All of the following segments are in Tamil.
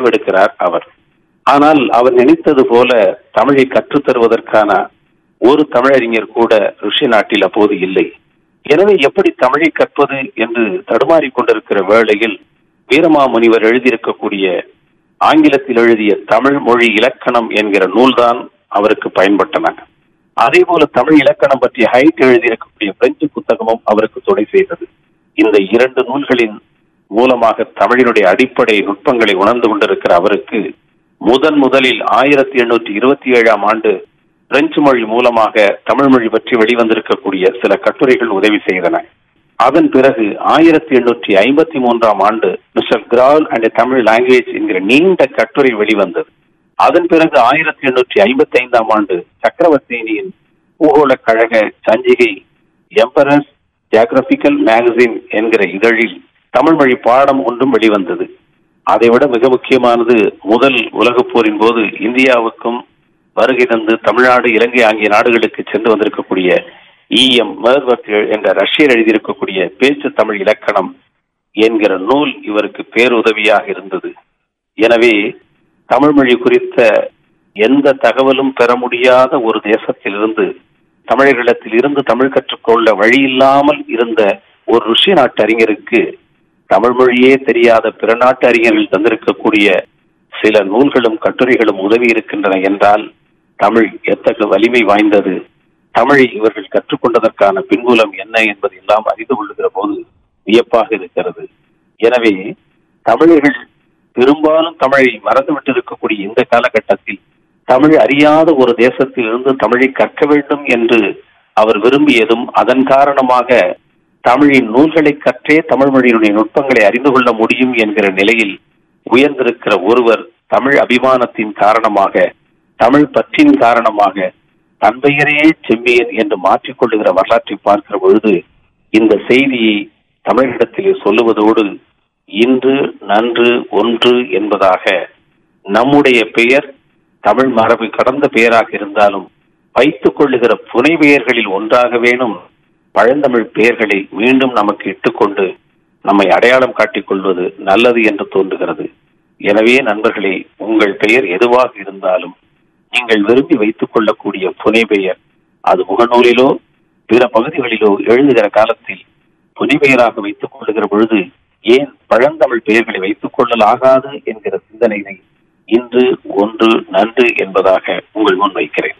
முடிவெடுக்கிறார் அவர் ஆனால் அவர் நினைத்தது போல தமிழை கற்றுத் தருவதற்கான ஒரு தமிழறிஞர் கூட ருஷ்ய நாட்டில் அப்போது இல்லை எனவே எப்படி தமிழை கற்பது என்று தடுமாறிக் கொண்டிருக்கிற வேளையில் வீரமாமுனிவர் எழுதியிருக்கக்கூடிய ஆங்கிலத்தில் எழுதிய தமிழ் மொழி இலக்கணம் என்கிற நூல்தான் அவருக்கு பயன்பட்டன அதே போல தமிழ் இலக்கணம் பற்றி ஹைட் எழுதியிருக்கக்கூடிய பிரெஞ்சு புத்தகமும் அவருக்கு துணை செய்தது இந்த இரண்டு நூல்களின் மூலமாக தமிழினுடைய அடிப்படை நுட்பங்களை உணர்ந்து கொண்டிருக்கிற அவருக்கு முதன் முதலில் ஆயிரத்தி எண்ணூற்றி இருபத்தி ஏழாம் ஆண்டு பிரெஞ்சு மொழி மூலமாக தமிழ் மொழி பற்றி வெளிவந்திருக்கக்கூடிய சில கட்டுரைகள் உதவி செய்தன அதன் பிறகு ஆயிரத்தி எண்ணூற்றி ஐம்பத்தி மூன்றாம் ஆண்டு mister Graul and Tamil language என்கிற நீண்ட கட்டுரை வெளிவந்தது அதன் பிறகு ஆயிரத்தி எண்ணூற்றி ஐம்பத்தி ஐந்தாம் ஆண்டு சக்கரவர்த்தினியின் பூகோள கழக சஞ்சிகை எம்பரஸ் ஜியாகிரபிக்கல் மேகசின் என்கிற இதழில் தமிழ் மொழி பாடம் ஒன்றும் வெளிவந்தது அதைவிட மிக முக்கியமானது முதல் உலகப் போரின் போது இந்தியாவுக்கும் வருகை தந்து தமிழ்நாடு இலங்கை ஆகிய நாடுகளுக்கு சென்று வந்திருக்கக்கூடிய இஎம் மேர்வர்த் என்ற ரஷ்யர் எழுதியிருக்கக்கூடிய பேச்சு தமிழ் இலக்கணம் என்கிற நூல் இவருக்கு பேருதவியாக இருந்தது எனவே தமிழ் மொழி குறித்த எந்த தகவலும் பெற முடியாத ஒரு தேசத்திலிருந்து தமிழர்களிடத்தில் இருந்து தமிழ் கற்றுக்கொள்ள வழி இல்லாமல் இருந்த ஒரு ருஷ்ய நாட்டு அறிஞருக்கு தமிழ் மொழியே தெரியாத பிற நாட்டு அறிஞர்கள் தந்திருக்கக்கூடிய சில நூல்களும் கட்டுரைகளும் உதவி இருக்கின்றன என்றால் தமிழ் எத்தகைய வலிமை வாய்ந்தது தமிழை இவர்கள் கற்றுக்கொண்டதற்கான பின்புலம் என்ன என்பதை எல்லாம் அறிந்து கொள்ளுகிற போது வியப்பாக இருக்கிறது எனவே தமிழர்கள் பெரும்பாலும் தமிழை மறந்துவிட்டு இருக்கக்கூடிய இந்த காலகட்டத்தில் தமிழ் அறியாத ஒரு தேசத்தில் இருந்து தமிழை கற்க வேண்டும் என்று அவர் விரும்பியதும் அதன் காரணமாக தமிழின் நூல்களை கற்றே தமிழ் மொழியினுடைய நுட்பங்களை அறிந்து கொள்ள முடியும் என்கிற நிலையில் உயர்ந்திருக்கிற ஒருவர் தமிழ் அபிமானத்தின் காரணமாக தமிழ் பற்றின் காரணமாக தன் பெயரையே செம்பியன் என்று மாற்றிக்கொள்ளுகிற வரலாற்றை பார்க்கிற பொழுது இந்த செய்தியை தமிழிடத்திலே சொல்லுவதோடு இன்று நன்று ஒன்று என்பதாக நம்முடைய பெயர் தமிழ் மரபு கடந்த பெயராக இருந்தாலும் வைத்துக் கொள்ளுகிற புனை பெயர்களில் ஒன்றாக வேணும் பழந்தமிழ் பெயர்களை மீண்டும் நமக்கு இட்டுக்கொண்டு நம்மை அடையாளம் காட்டிக் கொள்வது நல்லது என்று தோன்றுகிறது எனவே நண்பர்களே உங்கள் பெயர் எதுவாக இருந்தாலும் நீங்கள் விரும்பி வைத்துக் கொள்ளக்கூடிய புனை பெயர் அது முகநூலிலோ பிற பகுதிகளிலோ எழுதுகிற காலத்தில் புனை பெயராக வைத்துக் கொள்ளுகிற பொழுது ஏன் பழந்தமிழ் பெயர்களை வைத்துக் கொள்ளலாகாது என்கிற சிந்தனையை இன்று ஒன்று நன்று என்பதாக உங்கள் முன் வைக்கிறேன்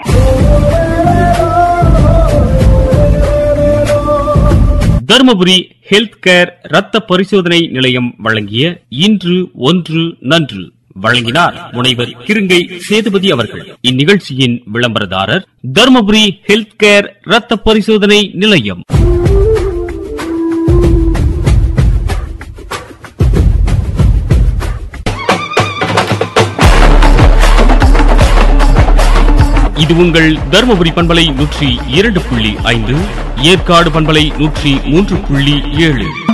தருமபுரி ஹெல்த் கேர் ரத்த பரிசோதனை நிலையம் வழங்கிய இன்று ஒன்று நன்று வழங்கினார் முனைவர் கிருங்கை சேதுபதி அவர்கள் இந்நிகழ்ச்சியின் விளம்பரதாரர் தருமபுரி ஹெல்த் கேர் ரத்த பரிசோதனை நிலையம் இது உங்கள் தருமபுரி பண்பலை நூற்றி இரண்டு புள்ளி ஐந்து ஏற்காடு பண்பலை நூற்றி மூன்று புள்ளி ஏழு